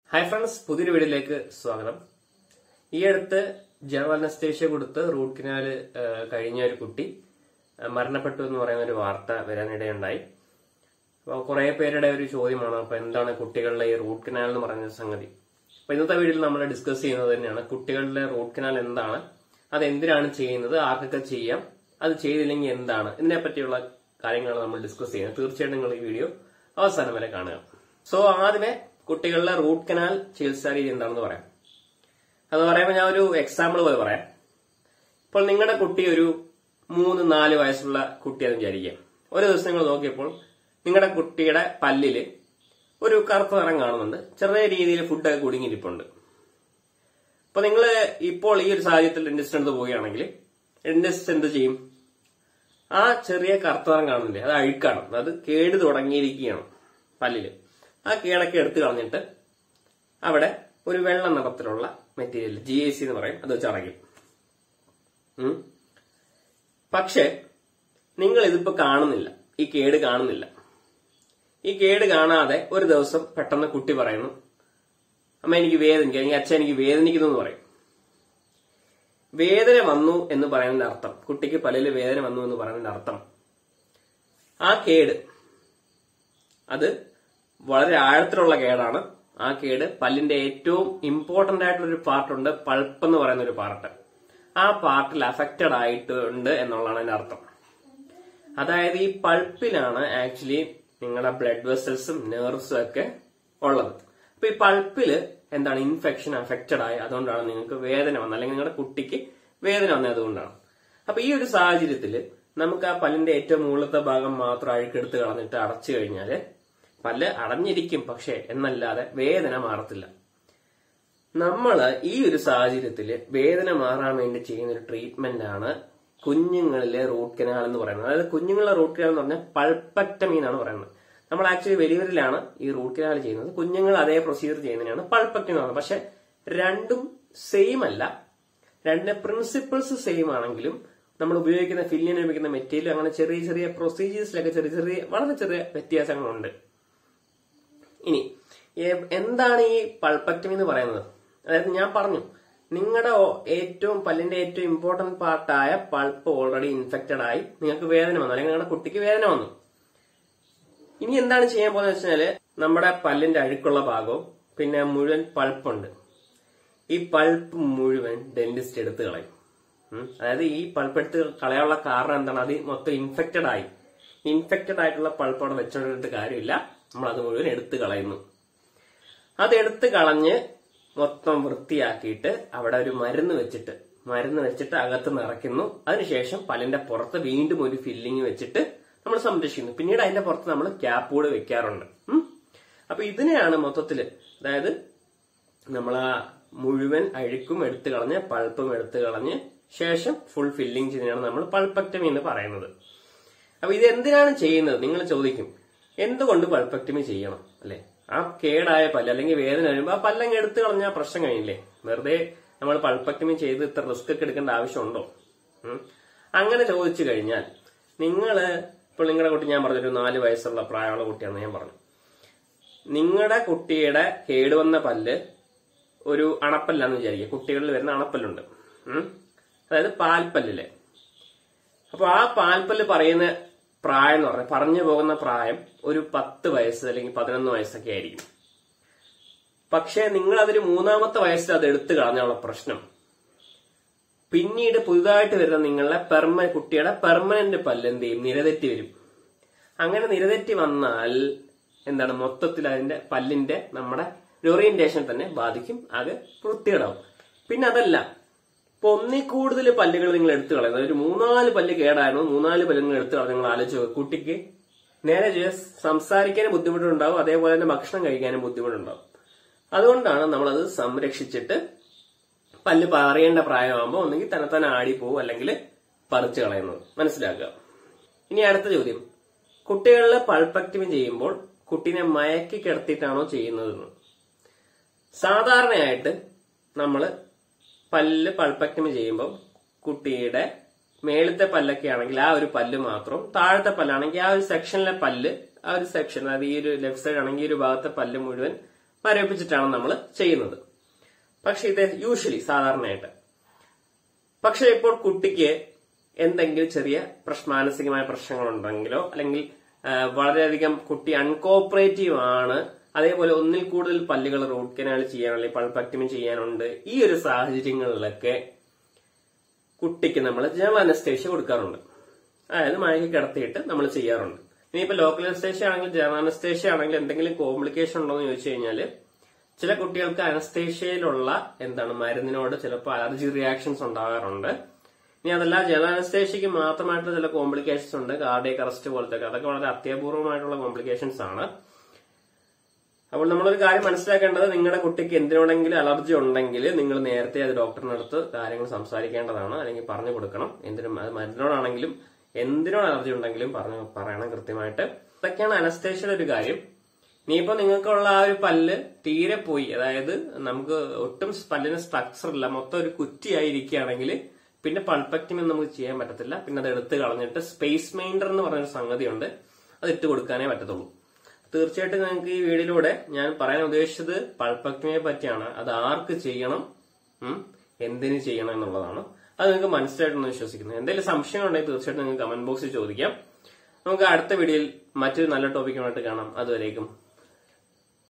Hi friends പുതിയൊരു വീഡിയോയിലേക്ക് സ്വാഗതം ഈ അടുത്ത് ജനറൽ അനസ്തേഷ്യ കൊടുത്ത് റൂട്ട് കനാല് ഏഹ്, കഴിഞ്ഞ ഒരു കുട്ടി ഏഹ്, മരണപ്പെട്ടു എന്ന് പറയുന്ന ഒരു വാർത്ത വരാനിടയുണ്ടായി അപ്പോൾ കുറെ പേരുടെ ഒരു ചോദ്യമാണ് അപ്പൊ എന്താണ് കുട്ടികളുടെ ഈ റൂട്ട് കനാൽ എന്ന് പറയുന്ന സംഗതി അപ്പൊ ഇന്നത്തെ വീഡിയോയിൽ നമ്മൾ ഡിസ്കസ് ചെയ്യുന്നത് തന്നെയാണ് കുട്ടികളുടെ റൂട്ട് കനാൽ എന്താണ് അത് എന്തിനാണ് ചെയ്യുന്നത് ആർക്കൊക്കെ ചെയ്യാം അത് ചെയ്തില്ലെങ്കിൽ എന്താണ് ഇതിനെ പറ്റിയുള്ള കാര്യങ്ങളാണ് നമ്മൾ ഡിസ്കസ് ചെയ്യുന്നത് തീർച്ചയായിട്ടും നിങ്ങൾ ഈ വീഡിയോ അവസാനം വരെ കാണുക സോ ആദ്യമേ കുട്ടികളുടെ റൂട്ട് കനാൽ ചികിത്സാ രീതി എന്താണെന്ന് പറയാം അത് പറയുമ്പോൾ ഞാൻ ഒരു എക്സാമ്പിൾ പോലെ പറയാം ഇപ്പോൾ നിങ്ങളുടെ കുട്ടി ഒരു മൂന്ന് നാല് വയസ്സുള്ള കുട്ടിയാണെന്ന് വിചാരിക്കുക ഒരു ദിവസം നിങ്ങൾ നോക്കിയപ്പോൾ നിങ്ങളുടെ കുട്ടിയുടെ പല്ലില് ഒരു കറുത്ത നിറം കാണുന്നുണ്ട് ചെറിയ രീതിയിൽ ഫുഡൊക്കെ കുടുങ്ങിയിരിപ്പുണ്ട് അപ്പൊ നിങ്ങൾ ഇപ്പോൾ ഈ ഒരു സാഹചര്യത്തിൽ ഡെന്റിസ്റ്റ് അടുത്ത് പോവുകയാണെങ്കിൽ ഡെന്റിസ്റ്റ് എന്ത് ചെയ്യും ആ ചെറിയ കറുത്ത നിറം കാണുന്നില്ലേ അത് അഴുക്കാണ് അത് കേട് തുടങ്ങിയിരിക്കുകയാണ് പല്ലില് ആ കേടൊക്കെ എടുത്തു കളഞ്ഞിട്ട് അവിടെ ഒരു വെള്ള നിറത്തിലുള്ള മെറ്റീരിയൽ ജി എ സി എന്ന് പറയും അത് വെച്ച് അടയ്ക്കും ഉം. പക്ഷെ നിങ്ങൾ ഇതിപ്പോ കാണുന്നില്ല ഈ കേട് കാണുന്നില്ല ഈ കേട് കാണാതെ ഒരു ദിവസം പെട്ടെന്ന് കുട്ടി പറയുന്നു അമ്മ എനിക്ക് വേദനിക്കും അല്ലെങ്കിൽ അച്ഛൻ എനിക്ക് വേദനിക്കുന്നു എന്ന് പറയും വേദന വന്നു എന്ന് പറയുന്നതിന്റെ അർത്ഥം കുട്ടിക്ക് പല്ലില് വേദന വന്നു എന്ന് പറയുന്നതിന്റെ അർത്ഥം ആ കേട് അത് വളരെ ആഴത്തിലുള്ള കേടാണ് ആ കേട് പല്ലിന്റെ ഏറ്റവും ഇമ്പോർട്ടന്റ് ആയിട്ടുള്ള ഒരു പാർട്ടുണ്ട് പൾപ്പ് എന്ന് പറയുന്ന ഒരു പാർട്ട് ആ പാർട്ടിൽ അഫക്റ്റഡ് ആയിട്ടുണ്ട് എന്നുള്ളതാണ് അതിന്റെ അർത്ഥം അതായത് ഈ പൾപ്പിലാണ് ആക്ച്വലി നിങ്ങളുടെ ബ്ലഡ് വെസൽസും നെർവ്സും ഒക്കെ ഉള്ളത് അപ്പൊ ഈ പൾപ്പില് എന്താണ് ഇൻഫെക്ഷൻ അഫക്റ്റഡ് ആയി അതുകൊണ്ടാണ് നിങ്ങൾക്ക് വേദന വന്നത് അല്ലെങ്കിൽ നിങ്ങളുടെ കുട്ടിക്ക് വേദന വന്നത് അതുകൊണ്ടാണ് അപ്പൊ ഈ ഒരു സാഹചര്യത്തിൽ നമുക്ക് ആ പല്ലിന്റെ ഏറ്റവും മുകളിലത്തെ ഭാഗം മാത്രം അഴുക്കെടുത്ത് കളഞ്ഞിട്ട് അടച്ചു കഴിഞ്ഞാല് പല്ല് അടഞ്ഞിരിക്കും പക്ഷെ എന്നല്ലാതെ വേദന മാറത്തില്ല നമ്മൾ ഈ ഒരു സാഹചര്യത്തിൽ വേദന മാറാൻ വേണ്ടി ചെയ്യുന്ന ഒരു ട്രീറ്റ്മെന്റ് ആണ് കുഞ്ഞുങ്ങളിലെ റൂട്ട് കനാൽ എന്ന് പറയുന്നത് അതായത് കുഞ്ഞുങ്ങളിലെ റൂട്ട് കനാൽ എന്ന് പറഞ്ഞാൽ പൾപ്പക്ടമി എന്നാണ് പറയുന്നത് നമ്മൾ ആക്ച്വലി വലിയവരിലാണ് ഈ റൂട്ട് കനാൽ ചെയ്യുന്നത് കുഞ്ഞുങ്ങൾ അതേ പ്രൊസീജിയർ ചെയ്യുന്നതിനാണ് പൾപ്പക്ടമി എന്ന് പറയുന്നത് പക്ഷെ രണ്ടും സെയിം അല്ല രണ്ട് പ്രിൻസിപ്പിൾസ് സെയിം ആണെങ്കിലും നമ്മൾ ഉപയോഗിക്കുന്ന ഫില്ലിന് ഉപയോഗിക്കുന്ന മെറ്റീരിയൽ അങ്ങനെ ചെറിയ ചെറിയ പ്രൊസീജിയേഴ്സിലൊക്കെ ചെറിയ ചെറിയ വളരെ ചെറിയ വ്യത്യാസങ്ങളുണ്ട് ഇനി എ- എന്താണ് ഈ പൾപ്പക്ടമി എന്ന് പറയുന്നത് അതായത് ഞാൻ പറഞ്ഞു നിങ്ങളുടെ ഏറ്റവും പല്ലിന്റെ ഏറ്റവും ഇമ്പോർട്ടന്റ് പാർട്ടായ പൾപ്പ് ഓൾറെഡി ഇൻഫെക്റ്റഡ് ആയി നിങ്ങൾക്ക് വേദന വന്നു അല്ലെങ്കിൽ നിങ്ങളുടെ കുട്ടിക്ക് വേദന വന്നു ഇനി എന്താണ് ചെയ്യാൻ പോകുന്നത് വെച്ചാല് നമ്മുടെ പല്ലിന്റെ അഴുക്കുള്ള ഭാഗവും പിന്നെ മുഴുവൻ പൾപ്പുണ്ട് ഈ പൾപ്പ് മുഴുവൻ ഡെന്റിസ്റ്റ് എടുത്ത് കളയും ഉം. അതായത് ഈ പൾപ്പ് എടുത്ത് കളയാനുള്ള കാരണം എന്താണ് അത് മൊത്തം ഇൻഫെക്റ്റഡ് ആയി ഇൻഫെക്റ്റഡ് ആയിട്ടുള്ള പൾപ്പ് അവിടെ വെച്ചോണ്ടിട്ട് കാര്യമില്ല നമ്മൾ അത് മുഴുവൻ എടുത്ത് കളയുന്നു അത് എടുത്ത് കളഞ്ഞ് മൊത്തം വൃത്തിയാക്കിയിട്ട് അവിടെ ഒരു മരുന്ന് വെച്ചിട്ട് മരുന്ന് വെച്ചിട്ട് അകത്ത് നിറയ്ക്കുന്നു അതിനുശേഷം പല്ലിന്റെ പുറത്ത് വീണ്ടും ഒരു ഫില്ലിങ് വെച്ചിട്ട് നമ്മൾ സംരക്ഷിക്കുന്നു പിന്നീട് അതിന്റെ പുറത്ത് നമ്മൾ ക്യാപ്പ് കൂടെ വെക്കാറുണ്ട് ഉം. അപ്പൊ ഇതിനെയാണ് മൊത്തത്തില് അതായത് നമ്മൾ ആ മുഴുവൻ അഴുക്കും എടുത്തു കളഞ്ഞ് പൾപ്പും എടുത്തു കളഞ്ഞ് ശേഷം ഫുൾ ഫില്ലിംഗ് ചെയ്യുന്നതാണ് നമ്മൾ പൾപ്പക്ടമി എന്ന് പറയുന്നത് അപ്പൊ ഇത് എന്തിനാണ് ചെയ്യുന്നത് നിങ്ങൾ ചോദിക്കും എന്തുകൊണ്ട് പൾപ്പക്ടമി ചെയ്യണം അല്ലെ ആ കേടായ പല്ല് അല്ലെങ്കിൽ വേദന വരുമ്പോ ആ പല്ലങ്ങ് എടുത്തു കളഞ്ഞാൽ പ്രശ്നം കഴിഞ്ഞില്ലേ വെറുതെ നമ്മൾ പൾപ്പക്ടമി ചെയ്ത് ഇത്ര റിസ്ക് ഒക്കെ എടുക്കേണ്ട ആവശ്യമുണ്ടോ ഉം. അങ്ങനെ ചോദിച്ചു കഴിഞ്ഞാൽ നിങ്ങള് ഇപ്പോൾ നിങ്ങളുടെ കുട്ടി ഞാൻ പറഞ്ഞൊരു നാല് വയസ്സുള്ള പ്രായമുള്ള കുട്ടിയാണെന്ന് ഞാൻ പറഞ്ഞു നിങ്ങളുടെ കുട്ടിയുടെ കേടുവന്ന പല്ല് ഒരു അണപ്പല്ലാന്ന് വിചാരിക്കുക കുട്ടികളിൽ വരുന്ന അണപ്പല്ലുണ്ട് ഉം. അതായത് പാൽപ്പല്ലില് അപ്പൊ ആ പാൽപ്പല്ല് പറയുന്ന പ്രായം എന്ന് പറഞ്ഞാൽ പറഞ്ഞു പോകുന്ന പ്രായം ഒരു പത്ത് വയസ്സ് അല്ലെങ്കിൽ പതിനൊന്ന് വയസ്സൊക്കെ ആയിരിക്കും പക്ഷേ നിങ്ങൾ അതൊരു മൂന്നാമത്തെ വയസ്സിൽ അത് എടുത്തു കളഞ്ഞുള്ള പ്രശ്നം പിന്നീട് പുതുതായിട്ട് വരുന്ന നിങ്ങളുടെ പെർമ കുട്ടിയുടെ പെർമനന്റ് പല്ല് എന്ത് ചെയ്യും നിരതെറ്റി വരും അങ്ങനെ നിരതെറ്റി വന്നാൽ എന്താണ് മൊത്തത്തിൽ അതിന്റെ പല്ലിന്റെ നമ്മുടെ ഓറിയന്റേഷൻ തന്നെ ബാധിക്കും അത് വൃത്തികേടാവും പിന്നെ അതല്ല ഇപ്പൊ ഒന്നിൽ കൂടുതൽ പല്ലുകൾ നിങ്ങൾ എടുത്തു കളയുന്നത് ഒരു മൂന്നാല് പല്ല് കേടായിരുന്നു മൂന്നാല് പല്ല് നിങ്ങൾ എടുത്തു കളഞ്ഞു നിങ്ങൾ ആലോചിച്ച് നോക്ക്. കുട്ടിക്ക് നേരെ just സംസാരിക്കാനും ബുദ്ധിമുട്ടുണ്ടാവും അതേപോലെ തന്നെ ഭക്ഷണം കഴിക്കാനും ബുദ്ധിമുട്ടുണ്ടാവും അതുകൊണ്ടാണ് നമ്മളത് സംരക്ഷിച്ചിട്ട് പല്ല് പറയേണ്ട പ്രായമാകുമ്പോൾ ഒന്നെങ്കിൽ തന്നെ തന്നെ ആടി പോകും അല്ലെങ്കിൽ പറിച്ചു കളയുന്നത് മനസ്സിലാക്കുക ഇനി അടുത്ത ചോദ്യം കുട്ടികളിലെ പൾപ്പക്ടമി ചെയ്യുമ്പോൾ കുട്ടീനെ മയക്കി കിടത്തിയിട്ടാണോ ചെയ്യുന്നതെന്ന് സാധാരണയായിട്ട് നമ്മൾ പല്ല് പൾപ്പക്ടമി ചെയ്യുമ്പോൾ കുട്ടിയുടെ മേളത്തെ പല്ലൊക്കെ ആണെങ്കിൽ ആ ഒരു പല്ല് മാത്രം താഴത്തെ പല്ലാണെങ്കിൽ ആ ഒരു സെക്ഷനിലെ പല്ല് ആ ഒരു സെക്ഷൻ അതായത് ഈ ഒരു ലെഫ്റ്റ് സൈഡ് ആണെങ്കിൽ ഈ ഒരു ഭാഗത്തെ പല്ല് മുഴുവൻ മരവിപ്പിച്ചിട്ടാണ് നമ്മൾ ചെയ്യുന്നത് പക്ഷെ ഇത് യൂഷ്വലി സാധാരണയായിട്ട് പക്ഷെ ഇപ്പോൾ കുട്ടിക്ക് എന്തെങ്കിലും ചെറിയ പ്രശ് മാനസികമായ പ്രശ്നങ്ങളുണ്ടെങ്കിലോ അല്ലെങ്കിൽ ആ, വളരെയധികം കുട്ടി അൺകോപ്പറേറ്റീവ് ആണ് അതേപോലെ ഒന്നിൽ കൂടുതൽ പല്ലുകൾ റൂട്ട് കനാൽ ചെയ്യാൻ അല്ലെങ്കിൽ പൾപ്പക്ടമി ചെയ്യാനുണ്ട് ഈ ഒരു സാഹചര്യങ്ങളിലൊക്കെ കുട്ടിക്ക് നമ്മൾ ജനറൽ അനസ്തേഷ്യ കൊടുക്കാറുണ്ട് അതായത് മഴയ്ക്ക് കിടത്തിയിട്ട് നമ്മൾ ചെയ്യാറുണ്ട് ഇനിയിപ്പോ ലോക്കൽ അനസ്തേഷ്യ ആണെങ്കിൽ ജനറൽ അനസ്തേഷ്യ ആണെങ്കിൽ എന്തെങ്കിലും കോംപ്ലിക്കേഷൻ ഉണ്ടോ എന്ന് ചോദിച്ചു കഴിഞ്ഞാല് ചില കുട്ടികൾക്ക് അനസ്തേഷ്യയിലുള്ള എന്താണ് മരുന്നിനോട് ചിലപ്പോൾ അലർജി റിയാക്ഷൻസ് ഉണ്ടാകാറുണ്ട് ഇനി അതല്ല ജനറൽ അനസ്തേഷ്യക്ക് മാത്രമായിട്ട് ചില കോംപ്ലിക്കേഷൻസ് ഉണ്ട് കാർഡിയക് അറസ്റ്റ് പോലത്തെ അതൊക്കെ വളരെ അത്യപൂർവമായിട്ടുള്ള കോംപ്ലിക്കേഷൻസ് ആണ് അപ്പോൾ നമ്മളൊരു കാര്യം മനസ്സിലാക്കേണ്ടത് നിങ്ങളുടെ കുട്ടിക്ക് എന്തിനോടെങ്കിലും അലർജി ഉണ്ടെങ്കിൽ നിങ്ങൾ നേരത്തെ അത് ഡോക്ടറിനടുത്ത് കാര്യങ്ങൾ സംസാരിക്കേണ്ടതാണ് അല്ലെങ്കിൽ പറഞ്ഞു കൊടുക്കണം എന്തിനും അത് മരുന്നിനോടാണെങ്കിലും എന്തിനോട് അലർജി ഉണ്ടെങ്കിലും പറഞ്ഞു പറയണം കൃത്യമായിട്ട് ഇതൊക്കെയാണ് അനസ്തേഷ്യയുടെ ഒരു കാര്യം ഇനിയിപ്പോ നിങ്ങൾക്കുള്ള ആ ഒരു പല്ല് തീരെ പോയി അതായത് നമുക്ക് ഒട്ടും പല്ലിന് സ്ട്രക്ചർ ഇല്ല മൊത്തം ഒരു കുറ്റിയായിരിക്കുകയാണെങ്കിൽ പിന്നെ പൾപ്പക്റ്റിമി നമുക്ക് ചെയ്യാൻ പറ്റത്തില്ല പിന്നെ അത് എടുത്ത് കളഞ്ഞിട്ട് സ്പേസ് മെയിൻഡർ എന്ന് പറഞ്ഞൊരു സംഗതിയുണ്ട് അത് ഇട്ട് കൊടുക്കാനേ പറ്റത്തുള്ളൂ തീർച്ചയായിട്ടും നിങ്ങൾക്ക് ഈ വീഡിയോയിലൂടെ ഞാൻ പറയാൻ ഉദ്ദേശിച്ചത് പൾപ്പക്റ്റിമിയെ പറ്റിയാണ് അത് ആർക്ക് ചെയ്യണം ഉം, എന്തിന് ചെയ്യണം എന്നുള്ളതാണ് അത് നിങ്ങൾക്ക് മനസ്സിലായിട്ടെന്ന് വിശ്വസിക്കുന്നു എന്തെങ്കിലും സംശയങ്ങളുണ്ടെങ്കിൽ തീർച്ചയായിട്ടും നിങ്ങൾക്ക് കമന്റ് ബോക്സിൽ ചോദിക്കാം നമുക്ക് അടുത്ത വീഡിയോയിൽ മറ്റൊരു നല്ല ടോപ്പിക്കുമായിട്ട് കാണാം അതുവരേക്കും